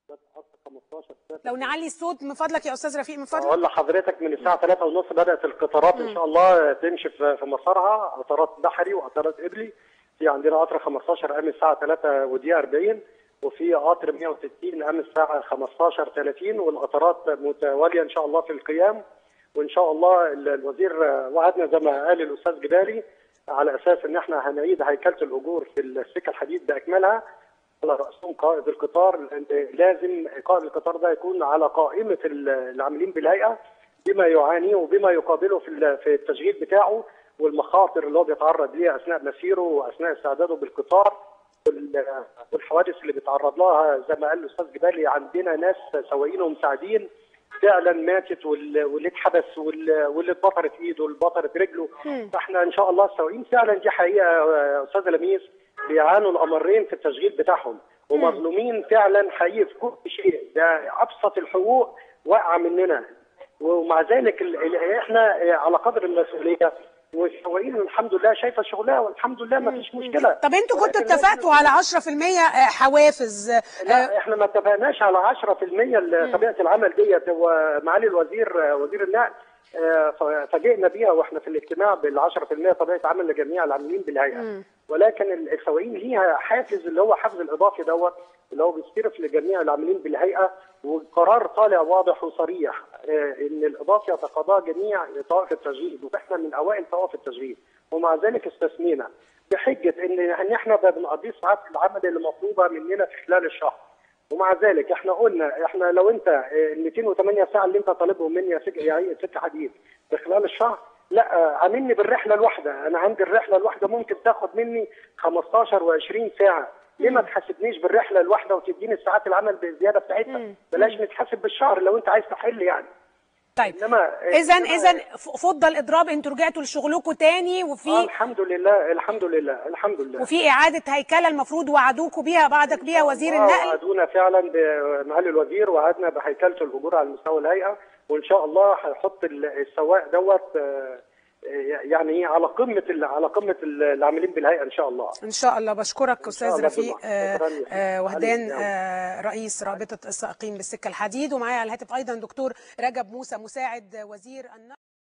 لو نعلي الصوت من فضلك يا استاذ رفيق من فضلك اقول لحضرتك من الساعه 3 ونص بدات القطارات ان شاء الله تمشي في في مسارها قطارات بحري وقطارات قبلي في عندنا قطر 15 قام الساعه 3 ودقيقه 40 وفي قطر 160 قام الساعه 15 30 والقطارات متواليه ان شاء الله في القيام وان شاء الله ال- الوزير وعدنا زي ما قال الاستاذ جبالي على اساس ان احنا هنعيد هيكله الاجور في السكه الحديد باكملها على راسهم قائد القطار لأن لازم قائد القطار ده يكون على قائمه ال- العاملين بالهيئه بما يعانيه وبما يقابله في ال- في التشغيل بتاعه والمخاطر اللي هو بيتعرض ليها اثناء مسيره واثناء استعداده بالقطار وال- والحوادث اللي بيتعرض لها زي ما قال الاستاذ جبالي عندنا ناس سواقين ومساعدين فعلا ماتت وال- واللي اتحبس وال- واللي اتبطرت ايده واللي اتبطرت رجله فاحنا ان شاء الله السواقين فعلا دي حقيقه يا استاذه لميس بيعانوا الامرين في التشغيل بتاعهم ومظلومين فعلا حقيقي في كل شيء ده ابسط الحقوق واقعه مننا ومع ذلك ال- ال- احنا على قدر المسؤوليه والسواقين الحمد لله شايفه شغلها والحمد لله ما فيش مشكله طب انتوا كنتوا ولكن اتفقتوا على 10% حوافز آه، لا احنا ما اتفقناش على 10% ال- طبيعه العمل ديت هو معالي الوزير آه، وزير النقل آه، ف- فاجئنا بيها واحنا في الاجتماع بال 10% طبيعه عمل لجميع العاملين بالهيئه ولكن ال- السواقين ليها حافز اللي هو حافز الاضافي دوت اللي هو بيصرف لجميع العاملين بالهيئه والقرار طالع واضح وصريح آه، ان الاضافي يتقاضاه جميع طوائف التشغيل واحنا من اوائل طوائف التشغيل ومع ذلك استثنينا بحجه ان ان احنا بنقضي ساعات العمل اللي مطلوبه مننا في خلال الشهر ومع ذلك احنا قلنا احنا لو انت اه، ال 208 ساعه اللي انت طالبهم مني يا سك يا هيئة سكه حديد في خلال الشهر لا اه، عاملني بالرحله الواحده انا عندي الرحله الواحده ممكن تاخد مني 15 و20 ساعه ليه ما تحاسبنيش بالرحله الواحده وتديني ساعات العمل بالزياده بتاعتها بلاش نتحاسب بالشهر لو انت عايز تحل يعني طيب إنما- اذا إنما- اذا فض الاضراب انتوا رجعتوا لشغلكم تاني آه وفي الحمد لله الحمد لله الحمد لله وفي اعاده هيكله المفروض وعدوكوا بيها بعدك بيها وزير آه، النقل وعدونا فعلا بمعالي الوزير وعدنا بهيكله الاجور على مستوى الهيئه وان شاء الله هيحط ال- السواق دوت آه، يعني إيه على قمه ال- على قمه ال- العاملين بالهيئه ان شاء الله ان شاء الله بشكرك استاذ الله رفيق طبعا. آه، شكراً يا آه، فندم. وهدان عليك آه، رئيس رابطه السائقين بالسكه الحديد ومعايا على الهاتف ايضا دكتور رجب موسى مساعد وزير النقل